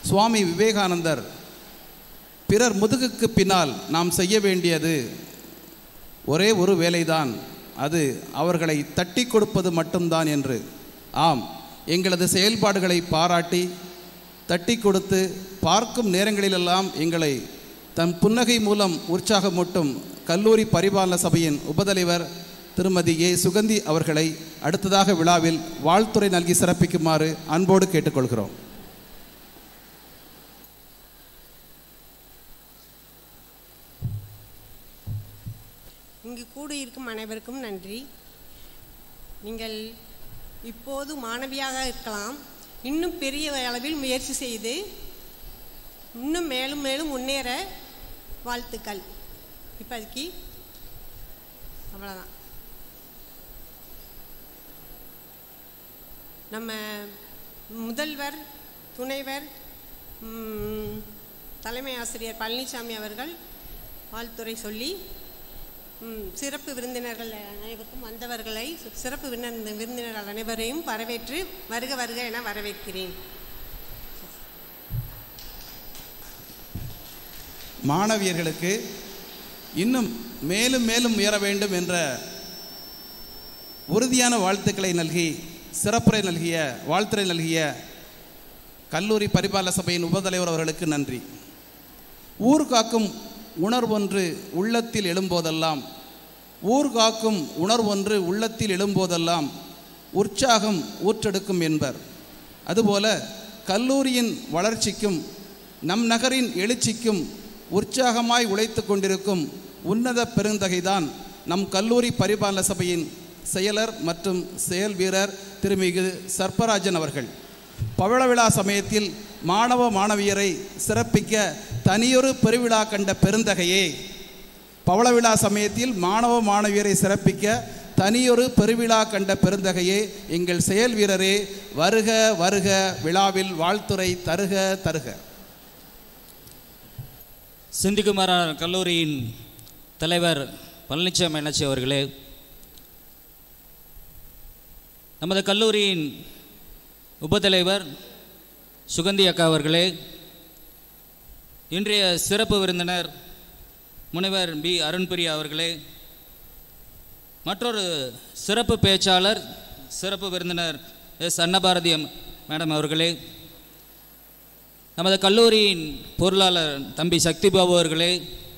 சுவாமி விவேகானந்தர் பிறர் முதுகுக்கு பின்னால் நாம் செய்ய வேண்டியது ஒரே ஒரு வேலைதான் அது அவர்களை தட்டி கொடுப்பது மட்டும்தான் என்று ஆம் எங்களது செயல்பாடுகளை பாராட்டி தட்டி கொடுத்து பார்க்கும் நேரங்களிலெல்லாம் எங்களை தன் புன்னகை மூலம் உற்சாகமூட்டும் கல்லூரி பரிபாலன சபையின் உபதலைவர் திருமதி ஏ சுகந்தி அவர்களை அடுத்ததாக விழாவில் வாழ்த்துறை நல்கி சிறப்பிக்குமாறு அன்போடு கேட்டுக்கொள்கிறோம் இங்கு கூடியிருக்கும் அனைவருக்கும் நன்றி நீங்கள் இப்போது மாணவியாக இருக்கலாம் இன்னும் பெரிய அளவில் முயற்சி செய்து இன்னும் மேலும் மேலும் முன்னேற வாழ்த்துக்கள் இப்போதைக்கு அவ்வளோதான் நம்ம முதல்வர் துணைவர் ம், தலைமை ஆசிரியர் பழனிசாமி அவர்கள் வாழ்த்துரை சொல்லி ம், சிறப்பு விருந்தினர்கள் அனைவருக்கும் வந்தவர்களை சிறப்பு விருந்தின விருந்தினர்கள் அனைவரையும் வரவேற்று வருக வருக என வரவேற்கிறேன் மாணவியர்களுக்கு இன்னும் மேலும் மேலும் உயர வேண்டும் என்ற உறுதியான வாழ்த்துக்களை நல்கி சிறப்புரை நல்கிய வாழ்த்துரை நல்கிய கல்லூரி பரிபாலன சபையின் உபதலைவர் அவர்களுக்கு நன்றி ஊர் காக்கும் உணர்வொன்று உள்ளத்தில் எழும்போதெல்லாம் ஊர் காக்கும் உணர்வொன்று உள்ளத்தில் எழும்போதெல்லாம் உற்சாகம் ஊற்றெடுக்கும் என்பர் அதுபோல கல்லூரியின் வளர்ச்சிக்கும் நம் நகரின் எழுச்சிக்கும் உற்சாகமாய் உழைத்து கொண்டிருக்கும் உன்னத பெருந்தகைதான் நம் கல்லூரி பரிபாலன சபையின் செயலர் மற்றும் செயல் வீரர் திருமிகு சர்ப்பராஜன் அவர்கள் பவள விழா சமயத்தில் மாணவ மாணவியரை சிறப்பிக்க தனியொரு பெருவிழா கண்ட பெருந்தகையே பவள விழா சமயத்தில் மாணவ மாணவியரை சிறப்பிக்க தனியொரு பெருவிழா கண்ட பெருந்தகையே எங்கள் செயல் வீரரே வருக வருக விழாவில் வாழ்த்துரை தருக தருக சிந்திக்குமாரார் கல்லூரியின் தலைவர் பழனிசாமி மீனாட்சி அவர்களே நமது கல்லூரியின் உபத்தலைவர் சுகந்தி அக்கா அவர்களே இன்றைய சிறப்பு விருந்தினர் முனைவர் பி அருண்பிரியா அவர்களே மற்றொரு சிறப்பு பேச்சாளர் சிறப்பு விருந்தினர் எஸ் அன்னபாரதி மேடம் அவர்களே நமது கல்லூரியின் பொருளாளர் தம்பி சக்தி பாபு அவர்களே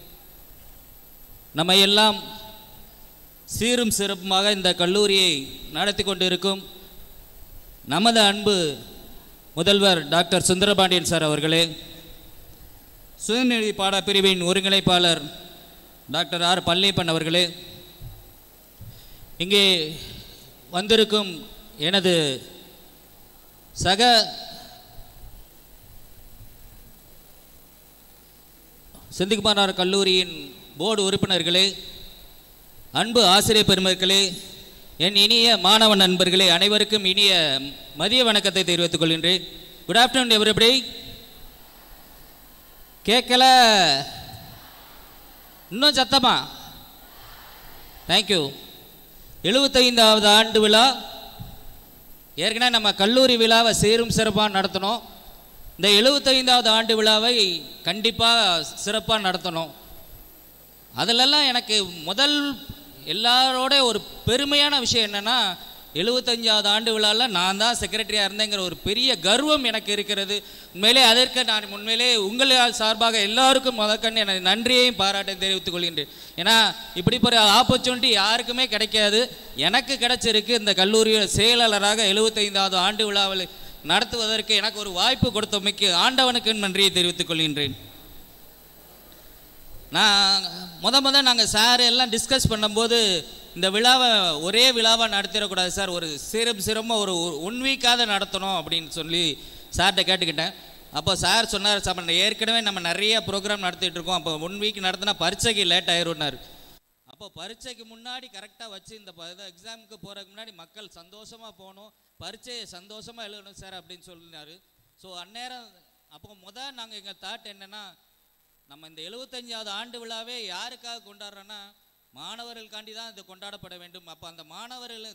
நம்ம எல்லாம் சீரும் சிறப்புமாக இந்த கல்லூரியை நடத்தி கொண்டிருக்கும் நமது அன்பு முதல்வர் டாக்டர் சுந்தரபாண்டியன் சார் அவர்களே சுயநிதி பாட பிரிவின் ஒருங்கிணைப்பாளர் டாக்டர் ஆர் பழனியப்பன் அவர்களே இங்கே வந்திருக்கும் எனது சக செந்திக்குமாரார் கல்லூரியின் போர்டு உறுப்பினர்களே அன்பு ஆசிரியர் பெருமக்களே என் இனிய மாணவ நண்பர்களே அனைவருக்கும் இனிய மதிய வணக்கத்தை தெரிவித்துக் கொள்கின்றேன் குட் ஆஃப்டர்நூன் எவ்ரிபடி கேட்கல இன்னும் சத்தமா தேங்க்யூ எழுபத்தைந்தாவது ஆண்டு விழா ஏற்கனவே நம்ம கல்லூரி விழாவை சீரும் சிறப்பாக நடத்தணும் இந்த எழுபத்தைந்தாவது ஆண்டு விழாவை கண்டிப்பாக சிறப்பாக நடத்தணும் அதிலெல்லாம் எனக்கு முதல் எல்லாரோட ஒரு பெருமையான விஷயம் என்னென்னா எழுபத்தஞ்சாவது ஆண்டு விழாவில் நான் தான் செக்ரட்டரியாக இருந்தேங்கிற ஒரு பெரிய கர்வம் எனக்கு இருக்கிறது உண்மையிலே அதற்கு நான் உண்மையிலே உங்களால் சார்பாக எல்லாருக்கும் முதற்கண் எனது நன்றியையும் பாராட்டை தெரிவித்துக் கொள்கின்றேன் ஏன்னா இப்படி ஒரு ஆப்பர்ச்சுனிட்டி யாருக்குமே கிடைக்காது எனக்கு கிடைச்சிருக்கு இந்த கல்லூரியில் செயலாளராக எழுபத்தைந்தாவது ஆண்டு விழாவில் நடத்துவதற்கு எனக்கு ஒரு வாய்ப்பு கொடுத்தமைக்கு ஆண்டவனுக்கு நன்றியை தெரிவித்துக் கொள்கின்றேன் நான் முத முத நாங்கள் சார் எல்லாம் டிஸ்கஸ் பண்ணும்போது இந்த விழாவை ஒரே விழாவாக நடத்திடக்கூடாது சார் ஒரு சிறம் சிரமமாக ஒரு ஒன் வீக்காவது நடத்தணும் அப்படின்னு சொல்லி சார்கிட்ட கேட்டுக்கிட்டேன் அப்போ சார் சொன்னார் சார் நம்ம ஏற்கனவே நம்ம நிறைய ப்ரோக்ராம் நடத்திட்டு இருக்கோம் அப்போ ஒன் வீக் நடத்தினா பரீட்சைக்கு லேட் ஆயிரும்னாரு அப்போ பரீட்சைக்கு முன்னாடி கரெக்டாக வச்சு இந்த எக்ஸாமுக்கு போகிறதுக்கு முன்னாடி மக்கள் சந்தோஷமாக போகணும் பரீட்சையை சந்தோஷமாக எழுதணும் சார் அப்படின்னு சொல்லினாரு ஸோ அந்நேரம் அப்போ முத நாங்கள் எங்கள் தாட் என்னென்னா நம்ம இந்த எழுபத்தஞ்சாவது ஆண்டு விழாவே யாருக்காக கொண்டாடுறோன்னா மாணவர்களுக்காண்டி தான் இது கொண்டாடப்பட வேண்டும் அப்போ அந்த மாணவர்களுக்காக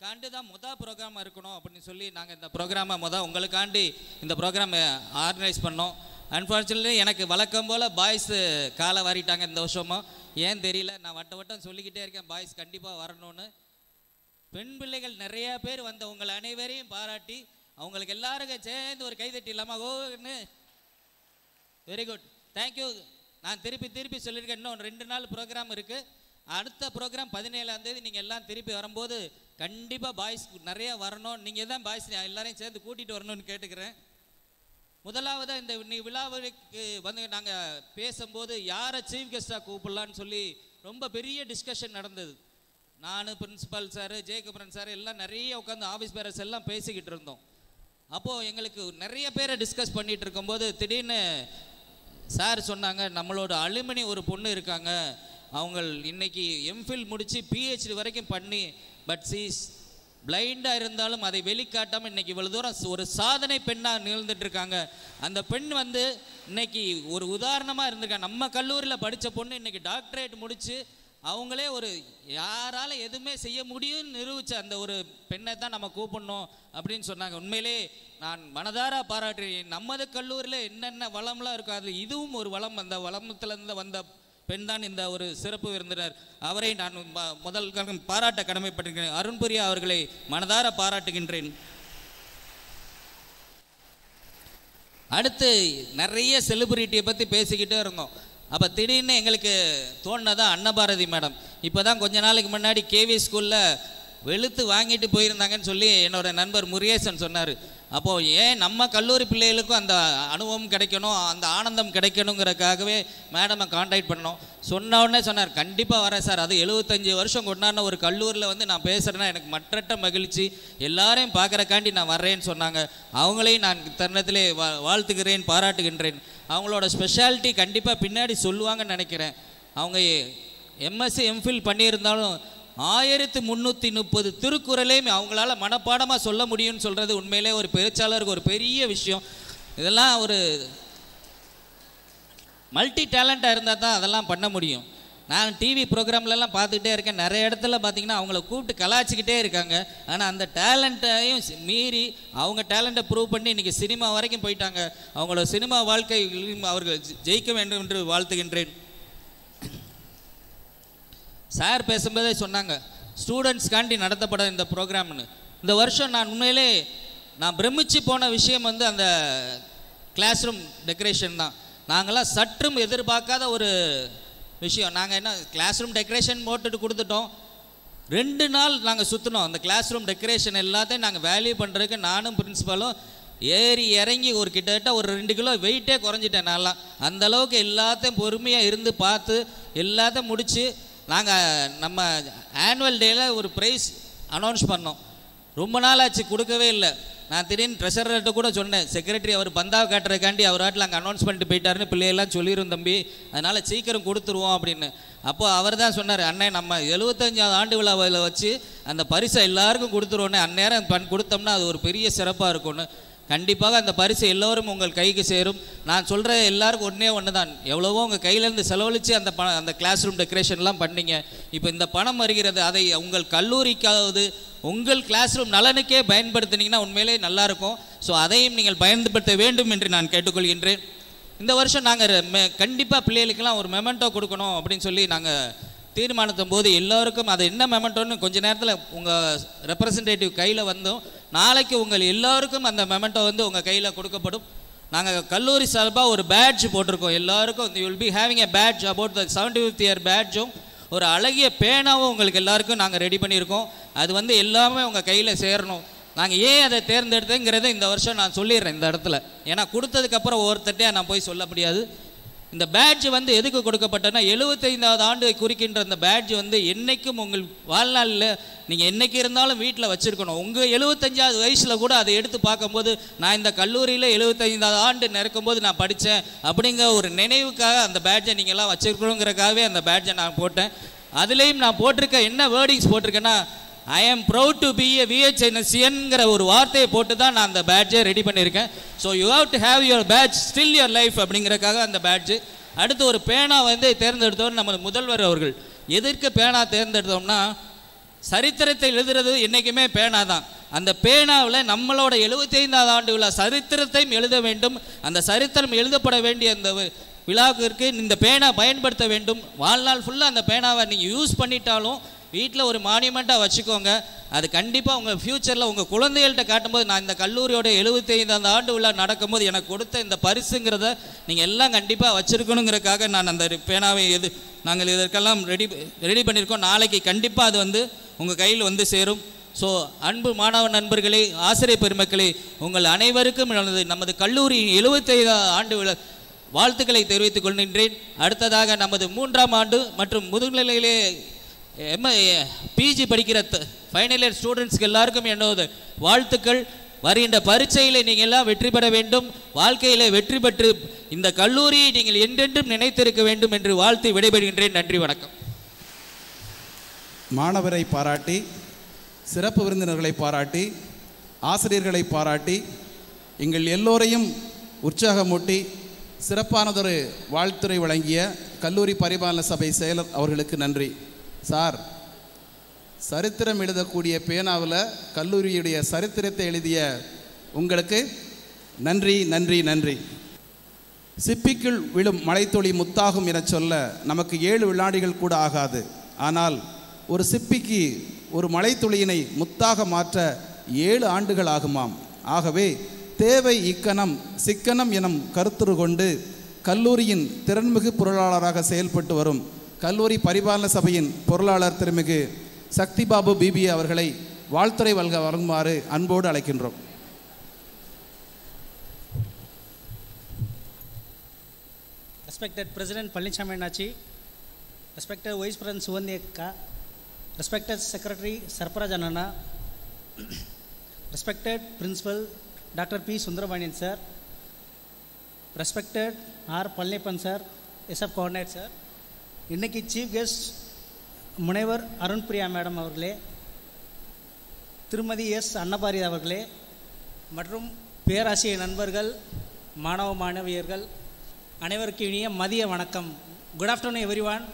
காண்டு தான் மொதல் ப்ரோக்ராமாக இருக்கணும் அப்படின்னு சொல்லி நாங்கள் இந்த ப்ரோக்ராமை மொதல் உங்களுக்காண்டி இந்த ப்ரோக்ராமை ஆர்கனைஸ் பண்ணோம் அன்ஃபார்ச்சுனேட்லி எனக்கு வழக்கம் போல் பாய்ஸ் காலை வாரிட்டாங்க இந்த வருஷமும் ஏன் தெரியல நான் வட்ட வட்டம் சொல்லிக்கிட்டே இருக்கேன் பாய்ஸ் கண்டிப்பாக வரணும்னு பெண் பிள்ளைகள் நிறைய பேர் வந்த உங்கள் அனைவரையும் பாராட்டி அவங்களுக்கு எல்லாருக்கும் சேர்ந்து ஒரு கைதட்டி இல்லாமல் ஓன்னு வெரி குட் தேங்க்யூ நான் திருப்பி திருப்பி சொல்லியிருக்கேன் இன்னும் ரெண்டு நாள் ப்ரோக்ராம் இருக்குது அடுத்த ப்ரோக்ராம் பதினேழாம் தேதி நீங்கள் எல்லாம் திருப்பி வரும்போது கண்டிப்பாக பாய்ஸ் நிறைய வரணும் நீங்கள் தான் பாய்ஸ் எல்லாரையும் சேர்ந்து கூட்டிகிட்டு வரணும்னு கேட்டுக்கிறேன் முதலாவதாக இந்த இன்னைக்கு விழாவுக்கு வந்து நாங்கள் பேசும்போது யாரை சீஃப் கெஸ்ட்டாக கூப்பிடலான்னு சொல்லி ரொம்ப பெரிய டிஸ்கஷன் நடந்தது நான் பிரின்சிபால் சார் ஜெயகுமரன் சார் எல்லாம் நிறைய உட்காந்து ஆஃபீஸ் பேரர்ஸ் எல்லாம் பேசிக்கிட்டு இருந்தோம் அப்போது எங்களுக்கு நிறைய பேரை டிஸ்கஸ் பண்ணிட்டு இருக்கும்போது திடீர்னு சார் சொன்னாங்க நம்மளோட அலுமினி ஒரு பொண்ணு இருக்காங்க அவங்க இன்னைக்கு எம்ஃபில் முடித்து பிஹெச்டி வரைக்கும் பண்ணி பட் சீஸ் பிளைண்டாக இருந்தாலும் அதை வெளிக்காட்டாமல் இன்னைக்கு இவ்வளோ தூரம் ஒரு சாதனை பெண்ணாக நிகழ்ந்துட்டு இருக்காங்க அந்த பெண் வந்து இன்னைக்கு ஒரு உதாரணமாக இருந்திருக்காங்க நம்ம கல்லூரியில் படித்த பொண்ணு இன்னைக்கு டாக்டரேட் முடித்து அவங்களே ஒரு யாரால எதுவுமே செய்ய முடியும்னு நிரூபிச்ச அந்த ஒரு பெண்ணை தான் நம்ம கூப்பிடணும் அப்படின்னு சொன்னாங்க உண்மையிலே நான் மனதார பாராட்டுறேன் நமது கல்லூரியில் என்னென்ன வளம்லாம் இருக்கோ அது இதுவும் ஒரு வளம் அந்த வளமத்திலிருந்து வந்த பெண் தான் இந்த ஒரு சிறப்பு விருந்தினர் அவரை நான் ம- முதல் கணம் பாராட்ட கடமைப்பட்டிருக்கிறேன் அருண்புரியா அவர்களை மனதார பாராட்டுகின்றேன் அடுத்து நிறைய செலிபிரிட்டியை பற்றி பேசிக்கிட்டே இருந்தோம் அப்போ திடீர்னு எங்களுக்கு தோணுனதா அன்னபாரதி மேடம் இப்போ தான் கொஞ்ச நாளைக்கு முன்னாடி கேவி ஸ்கூலில் வெளுத்து வாங்கிட்டு போயிருந்தாங்கன்னு சொல்லி என்னோட நண்பர் முருகேசன் சொன்னார் அப்போது ஏன் நம்ம கல்லூரி பிள்ளைகளுக்கும் அந்த அனுபவம் கிடைக்கணும் அந்த ஆனந்தம் கிடைக்கணுங்கிறதுக்காகவே மேடமை காண்டாக்ட் பண்ணோம் சொன்ன உடனே சொன்னார் கண்டிப்பாக வரேன் சார் அது எழுபத்தஞ்சு வருஷம் கொண்டாடின ஒரு கல்லூரியில் வந்து நான் பேசுகிறேன்னா எனக்கு மற்றற்ற மகிழ்ச்சி எல்லாரையும் பார்க்குறக்காண்டி நான் வர்றேன்னு சொன்னாங்க அவங்களையும் நான் தருணத்திலே வா வாழ்த்துகிறேன் பாராட்டுகின்றேன் அவங்களோட ஸ்பெஷாலிட்டி கண்டிப்பாக பின்னாடி சொல்லுவாங்கன்னு நினைக்கிறேன் அவங்க எம்எஸ்சி எம்ஃபில் பண்ணியிருந்தாலும் ஆயிரத்தி முந்நூற்றி முப்பது திருக்குறளையும் அவங்களால மனப்பாடமாக சொல்ல முடியும்னு சொல்கிறது உண்மையிலே ஒரு பேச்சாளருக்கு ஒரு பெரிய விஷயம் இதெல்லாம் ஒரு மல்டி டேலண்ட்டாக இருந்தால் தான் அதெல்லாம் பண்ண முடியும் நான் டிவி ப்ரோக்ராம்லலாம் பார்த்துக்கிட்டே இருக்கேன் நிறைய இடத்துல பார்த்தீங்கன்னா அவங்கள கூப்பிட்டு கலாச்சிக்கிட்டே இருக்காங்க ஆனால் அந்த டேலண்ட்டையும் மீறி அவங்க டேலண்ட்டை ப்ரூவ் பண்ணி இன்றைக்கி சினிமா வரைக்கும் போயிட்டாங்க அவங்களோட சினிமா வாழ்க்கையிலும் அவர்கள் ஜெ- ஜெயிக்க வேண்டும் என்று வாழ்த்துகின்றேன் சார் பேசும்போதே சொன்னாங்க ஸ்டூடெண்ட்ஸ்காண்டி நடத்தப்பட இந்த ப்ரோக்ராம்னு இந்த வருஷம் நான் உண்மையிலே நான் பிரமிச்சு போன விஷயம் வந்து அந்த கிளாஸ் ரூம் டெக்கரேஷன் தான் நாங்களாம் சற்றும் எதிர்பார்க்காத ஒரு விஷயம் நாங்கள் என்ன கிளாஸ் ரூம் டெக்கரேஷன் போட்டுட்டு கொடுத்துட்டோம் ரெண்டு நாள் நாங்கள் சுற்றினோம் அந்த கிளாஸ் ரூம் டெக்கரேஷன் எல்லாத்தையும் நாங்கள் வேல்யூ பண்ணுறதுக்கு நானும் பிரின்சிபலும் ஏறி இறங்கி ஒரு கிட்டத்தட்ட ஒரு ரெண்டு கிலோ வெயிட்டே குறைஞ்சிட்டேன் நான்லாம் அந்த அளவுக்கு எல்லாத்தையும் பொறுமையாக இருந்து பார்த்து எல்லாத்தையும் முடித்து நாங்கள் நம்ம ஆனுவல் டேயில் ஒரு ப்ரைஸ் அனௌன்ஸ் பண்ணோம் ரொம்ப நாள் ஆச்சு கொடுக்கவே இல்லை நான் திடீர்னு ட்ரெஷரர்கிட்ட கூட சொன்னேன் செக்ரட்டரி அவர் பந்தாவை காட்டுறதுக்காண்டி அவர் வாட்டில் அங்கே அனௌன்ஸ் பண்ணிட்டு போயிட்டாருன்னு பிள்ளையெல்லாம் சொல்லிடும் தம்பி அதனால் சீக்கிரம் கொடுத்துருவோம் அப்படின்னு அப்போ அவர் தான் சொன்னார் அண்ணே நம்ம எழுபத்தஞ்சாவது ஆண்டு விழாவில் வச்சு அந்த பரிசை எல்லாருக்கும் கொடுத்துருவோன்னே அந்நேரம் பண் கொடுத்தோம்னா அது ஒரு பெரிய சிறப்பாக இருக்கும்னு கண்டிப்பாக அந்த பரிசு எல்லோரும் உங்கள் கைக்கு சேரும் நான் சொல்கிற எல்லாருக்கும் ஒன்றே ஒன்று தான் எவ்வளவோ உங்கள் கையிலேருந்து செலவழித்து அந்த ப அந்த கிளாஸ் ரூம் டெக்கரேஷன்லாம் பண்ணீங்க இப்போ இந்த பணம் வருகிறது அதை உங்கள் கல்லூரிக்காவது உங்கள் கிளாஸ் ரூம் நலனுக்கே பயன்படுத்தினீங்கன்னா உண்மையிலே நல்லாயிருக்கும் ஸோ அதையும் நீங்கள் பயன்படுத்த வேண்டும் என்று நான் கேட்டுக்கொள்கின்றேன் இந்த வருஷம் நாங்கள் கண்டிப்பாக பிள்ளைகளுக்கெல்லாம் ஒரு மெமெண்டோ கொடுக்கணும் அப்படின்னு சொல்லி நாங்கள் தீர்மானத்தும் போது எல்லோருக்கும் அது என்ன மெமெண்டோன்னு கொஞ்ச நேரத்தில் உங்கள் ரெப்ரசன்டேட்டிவ் கையில் வந்தும் நாளைக்கு உங்கள் எல்லோருக்கும் அந்த மெமெண்டோ வந்து உங்கள் கையில் கொடுக்கப்படும் நாங்கள் கல்லூரி சார்பாக ஒரு பேட்ஜ் போட்டிருக்கோம் எல்லாருக்கும் you will be having a badge about the seventy fifth year பேட்ஜும் ஒரு அழகிய பேனாவும் உங்களுக்கு எல்லாருக்கும் நாங்கள் ரெடி பண்ணியிருக்கோம் அது வந்து எல்லாமே உங்கள் கையில் சேரணும் நாங்கள் ஏன் அதை தேர்ந்தெடுத்தேங்கிறத இந்த வருஷம் நான் சொல்லிடுறேன் இந்த இடத்துல ஏன்னா கொடுத்ததுக்கப்புறம் ஒவ்வொருத்தட்டையாக நான் போய் சொல்ல முடியாது இந்த பேட்ஜ் வந்து எதுக்கு கொடுக்கப்பட்டனா எழுபத்தைந்தாவது ஆண்டு குறிக்கின்ற அந்த பேட்ஜ் வந்து என்னைக்கும் உங்கள் வாழ்நாளில் நீங்கள் என்னைக்கு இருந்தாலும் வீட்டில் வச்சுருக்கணும் உங்கள் எழுபத்தஞ்சாவது வயசில் கூட அதை எடுத்து பார்க்கும்போது நான் இந்த கல்லூரியில் எழுபத்தைந்தாவது ஆண்டு நிறக்கும்போது நான் படித்தேன் அப்படிங்கிற ஒரு நினைவுக்காக அந்த பேட்ஜை நீங்கள்லாம் வச்சுருக்கணுங்கிறக்காகவே அந்த பேட்ஜை நான் போட்டேன் அதுலேயும் நான் போட்டிருக்க என்ன வேர்டிங்ஸ் போட்டிருக்கேன்னா I am proud to be a விஹெச்என்எஸ்சிஎன்கிற ஒரு வார்த்தையை போட்டு தான் நான் அந்த பேட்ஜை ரெடி பண்ணியிருக்கேன் so you have to have your badge still your life அப்படிங்கிறக்காக அந்த பேட்ஜ் அடுத்து ஒரு பேனா வந்து தேர்ந்தெடுத்தவர் நம்ம முதல்வர் அவர்கள் எதற்கு பேனா தேர்ந்தெடுத்தோம்னா சரித்திரத்தை எழுதுறது என்றைக்குமே பேனா தான் அந்த பேனாவில் நம்மளோட எழுபத்தைந்தாவது ஆண்டு விழா சரித்திரத்தையும் எழுத வேண்டும் அந்த சரித்திரம் எழுதப்பட வேண்டிய அந்த வி- விழாவிற்கு இந்த பேனா பயன்படுத்த வேண்டும் வாழ்நாள் ஃபுல்லாக அந்த பேனாவை நீங்கள் யூஸ் பண்ணிட்டாலும் வீட்டில் ஒரு மானியமெண்ட்டாக வச்சுக்கோங்க அது கண்டிப்பாக உங்கள் ஃப்யூச்சரில் உங்கள் குழந்தைகள்கிட்ட காட்டும்போது நான் இந்த கல்லூரியோட எழுபத்தைந்தாவது ஆண்டு விழா நடக்கும்போது எனக்கு கொடுத்த இந்த பரிசுங்கிறத நீங்கள் எல்லாம் கண்டிப்பாக வச்சுருக்கணுங்கிறதுக்காக நான் அந்த பேனாவை எது நாங்கள் இதற்கெல்லாம் ரெடி ரெடி பண்ணியிருக்கோம் நாளைக்கு கண்டிப்பாக அது வந்து உங்கள் கையில் வந்து சேரும் ஸோ அன்பு மாணவ நண்பர்களே ஆசிரியர் பெருமக்களே உங்கள் அனைவருக்கும் நமது நமது கல்லூரியின் எழுபத்தைந்தாவது ஆண்டு விழா வாழ்த்துக்களை தெரிவித்துக் கொள்கின்றேன் அடுத்ததாக நமது மூன்றாம் ஆண்டு மற்றும் முதுநிலையிலே எம் பிஜி படிக்கிற ஃபைனல் இயர் ஸ்டூடெண்ட்ஸ்க்கு எல்லாருக்கும் என்னோட வாழ்த்துக்கள் வருகின்ற பரீட்சையிலே நீங்கள் எல்லாம் வெற்றி பெற வேண்டும் வாழ்க்கையிலே வெற்றி பெற்று இந்த கல்லூரியை நீங்கள் என்றென்றும் நினைத்திருக்க வேண்டும் என்று வாழ்த்து விடைபெறுகின்றேன் நன்றி வணக்கம் மாணவரை பாராட்டி சிறப்பு விருந்தினர்களை பாராட்டி ஆசிரியர்களை பாராட்டி எங்கள் எல்லோரையும் உற்சாகமூட்டி சிறப்பானதொரு வாழ்த்துரை வழங்கிய கல்லூரி பரிபாலன சபை செயலர் அவர்களுக்கு நன்றி சார் சரித்திரம் எழுதக்கூடிய பேனாவில் கல்லூரியுடைய சரித்திரத்தை எழுதிய உங்களுக்கு நன்றி நன்றி நன்றி சிப்பிக்குள் விழும் மழைத்துளி முத்தாகும் என சொல்ல நமக்கு ஏழு வினாடிகள் கூட ஆகாது ஆனால் ஒரு சிப்பிக்கு ஒரு மழைத்துளியினை முத்தாக மாற்ற ஏழு ஆண்டுகள் ஆகுமாம் ஆகவே தேவை இக்கணம் சிக்கனம் எனும் கருத்துரு கொண்டு கல்லூரியின் திறன்மிகு பொருளாளராக செயல்பட்டு வரும் கல்லூரி பரிபாலன சபையின் பொருளாளர் திருமிகு சக்தி பாபு பிபி அவர்களை வாழ்த்துறை வழங்க வழங்குமாறு அன்போடு அழைக்கின்றோம் Respected President Palnichami Nachi, respected Vice President Suvandi Akka, respected Secretary Sarparaj Anana, respected Principal Dr. P. Sundarabanian sir, respected R. Palnipan sir, SF Coordinator sir, இன்னைக்கு சீஃப் கெஸ்ட் முனைவர் அருண் பிரியா மேடம் அவர்களே திருமதி எஸ் அன்னபாரி அவர்களே மற்றும் பேராசிரியர் நண்பர்கள் மாணவ மாணவியர்கள் அனைவருக்கும் இனிய மதிய வணக்கம் good afternoon everyone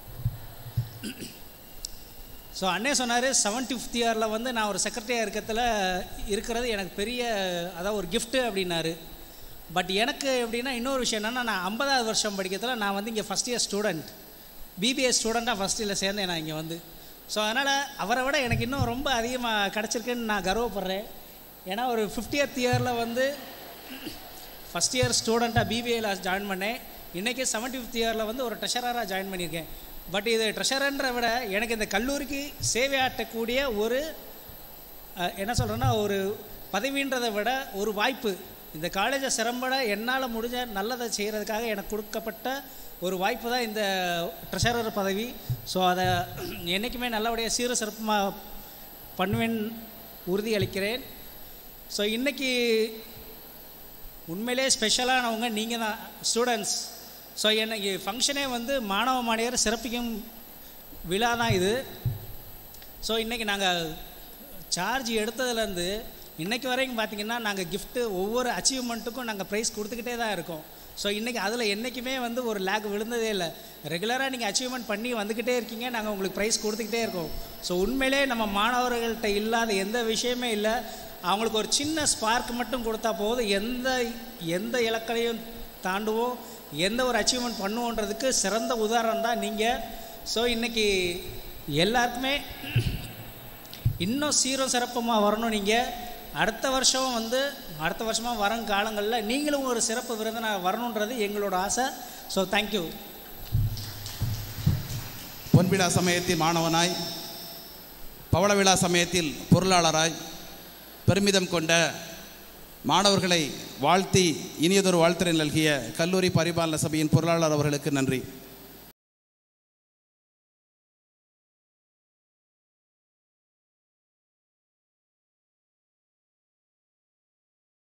so அண்ணே சொன்னார் செவன்டி ஃபிஃப்த் இயரில் வந்து நான் ஒரு செக்ரட்டரியாக இருக்கிறதுல இருக்கிறது எனக்கு பெரிய அதாவது ஒரு கிஃப்ட்டு அப்படின்னாரு பட் எனக்கு எப்படின்னா இன்னொரு விஷயம் என்னென்னா நான் ஐம்பதாவது வருஷம் படிக்கிறதுல நான் வந்து இங்கே ஃபஸ்ட் இயர் ஸ்டூடெண்ட் பிபிஏ ஸ்டூடெண்ட்டாக ஃபஸ்ட் இயரில் சேர்ந்தேன் நான் இங்கே வந்து ஸோ அதனால் அவரை விட எனக்கு இன்னும் ரொம்ப அதிகமாக கிடச்சிருக்குன்னு நான் கர்வப்படுறேன் ஏன்னா ஒரு ஃபிஃப்டியத் இயரில் வந்து ஃபஸ்ட் இயர் ஸ்டூடெண்ட்டாக பிபிஏல ஜாயின் பண்ணேன் இன்றைக்கி செவன்டி ஃபிஃப்த் இயரில் வந்து ஒரு ட்ரெஷராக ஜாயின் பண்ணியிருக்கேன் பட் இது ட்ரெஷரன்ற விட எனக்கு இந்த கல்லூரிக்கு சேவையாற்றக்கூடிய ஒரு அஹ், என்ன சொல்கிறேன்னா ஒரு பதவின்றதை விட ஒரு வாய்ப்பு இந்த காலேஜை சிறம்பட என்னால் முடிஞ்ச நல்லதை செய்கிறதுக்காக எனக்கு கொடுக்கப்பட்ட ஒரு வாய்ப்பு தான் இந்த ட்ரெஷரர் பதவி ஸோ அதை என்றைக்குமே நல்லபடியாக சீர சிறப்பமாக பண்ணுவேன் உறுதி அளிக்கிறேன் ஸோ இன்றைக்கி உண்மையிலே ஸ்பெஷலானவங்க நீங்கள் தான் ஸ்டூடெண்ட்ஸ் ஸோ எனக்கு ஃபங்க்ஷனே வந்து மாணவ மாணவியர் சிறப்பிக்கும் விழா தான் இது ஸோ இன்றைக்கி நாங்கள் சார்ஜ் எடுத்ததுலேருந்து இன்றைக்கி வரைக்கும் பார்த்தீங்கன்னா நாங்கள் கிஃப்ட்டு ஒவ்வொரு அச்சீவ்மெண்ட்டுக்கும் நாங்கள் ப்ரைஸ் கொடுத்துக்கிட்டே தான் இருக்கோம் ஸோ இன்றைக்கி அதில் என்றைக்குமே வந்து ஒரு லேக் விழுந்ததே இல்லை ரெகுலராக நீங்கள் அச்சீவ்மெண்ட் பண்ணி வந்துக்கிட்டே இருக்கீங்க நாங்கள் உங்களுக்கு ப்ரைஸ் கொடுத்துக்கிட்டே இருக்கோம் ஸோ உண்மையிலே நம்ம மாணவர்கள்ட்ட இல்லாத எந்த விஷயமே இல்லை அவங்களுக்கு ஒரு சின்ன ஸ்பார்க் மட்டும் கொடுத்தா போதும் எந்த எந்த இலக்களையும் தாண்டுவோம் எந்த ஒரு அச்சீவ்மெண்ட் பண்ணுவோன்றதுக்கு சிறந்த உதாரணம் தான் நீங்கள் ஸோ இன்றைக்கி எல்லாருக்குமே இன்னும் சீரும் சிறப்புமாக வரணும் நீங்கள் அடுத்த வருஷம் வந்து அடுத்த வருஷமாக வரும் காலங்களில் நீங்களும் ஒரு சிறப்பு விருந்தினர் வரணுன்றது எங்களோட ஆசை ஸோ தேங்க்யூ பொன்விழா சமயத்தில் மாணவனாய் பவள விழா சமயத்தில் பொருளாளராய் பெருமிதம் கொண்ட மாணவர்களை வாழ்த்தி இனியதொரு வாழ்த்துறை நல்கிய கல்லூரி பரிபாலன சபையின் பொருளாளர் அவர்களுக்கு நன்றி